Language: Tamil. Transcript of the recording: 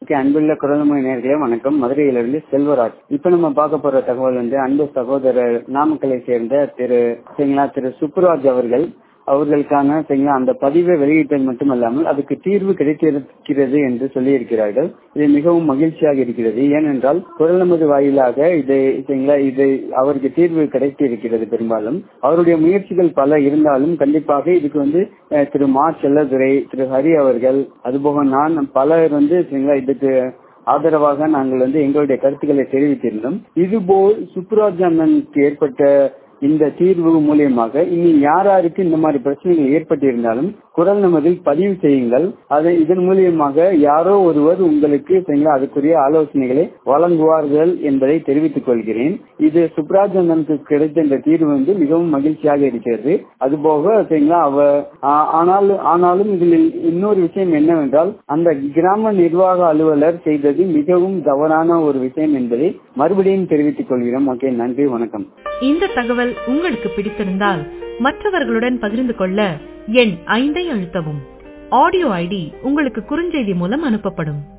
ஓகே அன்புள்ள குரல்மொழி நேர்களே வணக்கம் மதுரையிலிருந்து செல்வராஜ் இப்ப நம்ம பார்க்க போற தகவல் வந்து அன்பு சகோதரர் நாமக்கலை சேர்ந்த திரு சரிங்களா திரு சுப்புராஜ் அவர்கள் அவர்களுக்கான சரிங்களா அந்த பதிவை வெளியிட்டது மட்டுமல்லாமல் அதுக்கு தீர்வு கிடைத்திருக்கிறது என்று சொல்லியிருக்கிறார்கள் இது மிகவும் மகிழ்ச்சியாக இருக்கிறது ஏனென்றால் குரல் நமது வாயிலாக இதை சரிங்களா இது அவருக்கு தீர்வு கிடைத்திருக்கிறது பெரும்பாலும் அவருடைய முயற்சிகள் பல இருந்தாலும் கண்டிப்பாக இதுக்கு வந்து அஹ், திரு மா செல்லதுரை திரு ஹரி அவர்கள் அதுபோக நான் பலர் வந்து சரிங்களா இதுக்கு ஆதரவாக நாங்கள் வந்து எங்களுடைய கருத்துக்களை தெரிவித்திருந்தோம் இதுபோல் சுப்புராஜ் அண்ணனுக்கு ஏற்பட்ட இந்த தீர்வு மூலியமாக இனி யார் யாருக்கு இந்த மாதிரி பிரச்சனைகள் ஏற்பட்டிருந்தாலும் குரல் நமதில் பதிவு செய்யுங்கள் அதை இதன் மூலியமாக யாரோ ஒருவர் உங்களுக்கு சரிங்களா அதுக்குரிய ஆலோசனைகளை வழங்குவார்கள் என்பதை தெரிவித்துக் கொள்கிறேன் இது சுப்ராஜ் அண்ணனுக்கு கிடைத்த இந்த தீர்வு வந்து மிகவும் மகிழ்ச்சியாக இருக்கிறது அதுபோக சரிங்களா அவ ஆ- ஆனாலும் ஆனாலும் இதில் இன்னொரு விஷயம் என்னவென்றால் அந்த கிராம நிர்வாக அலுவலர் செய்தது மிகவும் தவறான ஒரு விஷயம் என்பதை மறுபடியும் தெரிவித்துக் கொள்கிறோம் ஓகே நன்றி வணக்கம் இந்த தகவல் உங்களுக்கு பிடித்திருந்தால் மற்றவர்களுடன் பகிர்ந்து கொள்ள எண் ஐந்தை அழுத்தவும் ஆடியோ ஐடி உங்களுக்கு குறுஞ்செய்தி மூலம் அனுப்பப்படும்